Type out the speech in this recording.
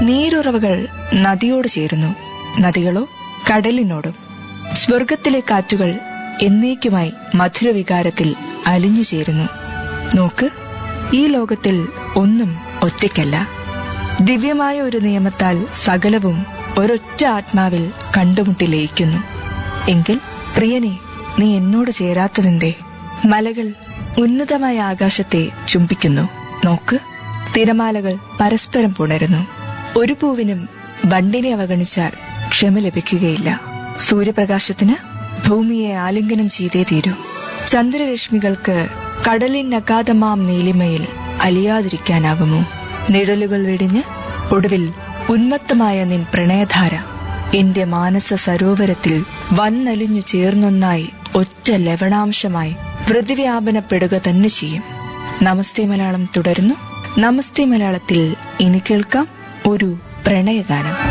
നീരുറവകൾ നദിയോട് ചേരുന്നു നദികളോ കടലിനോടും സ്വർഗത്തിലെ കാറ്റുകൾ എന്നേക്കുമായി മധുരവികാരത്തിൽ അലിഞ്ഞു ചേരുന്നു നോക്ക് ഈ ലോകത്തിൽ ഒന്നും ഒറ്റയ്ക്കല്ല ദിവ്യമായ ഒരു നിയമത്താൽ സകലവും ഒരൊറ്റ ആത്മാവിൽ കണ്ടുമുട്ടി ലയിക്കുന്നു എങ്കിൽ പ്രിയനെ നീ എന്നോട് ചേരാത്തതെന്തേ മലകൾ ഉന്നതമായ ആകാശത്തെ ചുംബിക്കുന്നു നോക്ക് തിരമാലകൾ പരസ്പരം പുണരുന്നു ഒരു പൂവിനും വണ്ടിനെ അവഗണിച്ചാൽ ക്ഷമ ലഭിക്കുകയില്ല സൂര്യപ്രകാശത്തിന് ഭൂമിയെ ആലിംഗനം ചെയ്തേ തീരൂ ചന്ദ്രരശ്മികൾക്ക് കടലിനഗാധമാം നീലിമയിൽ അലിയാതിരിക്കാനാകുമോ നിഴലുകൾ വെടിഞ്ഞ് ഒടുവിൽ ഉന്മത്തമായ നിൻ പ്രണയധാര എന്റെ മാനസ സരോവരത്തിൽ വന്നലിഞ്ഞു ചേർന്നൊന്നായി ഒറ്റ ലവണാംശമായി പ്രതിവ്യാപനപ്പെടുക തന്നെ ചെയ്യും നമസ്തേ മലയാളം തുടരുന്നു നമസ്തേ മലയാളത്തിൽ ഇനി കേൾക്കാം ഒരു പ്രണയഗാനം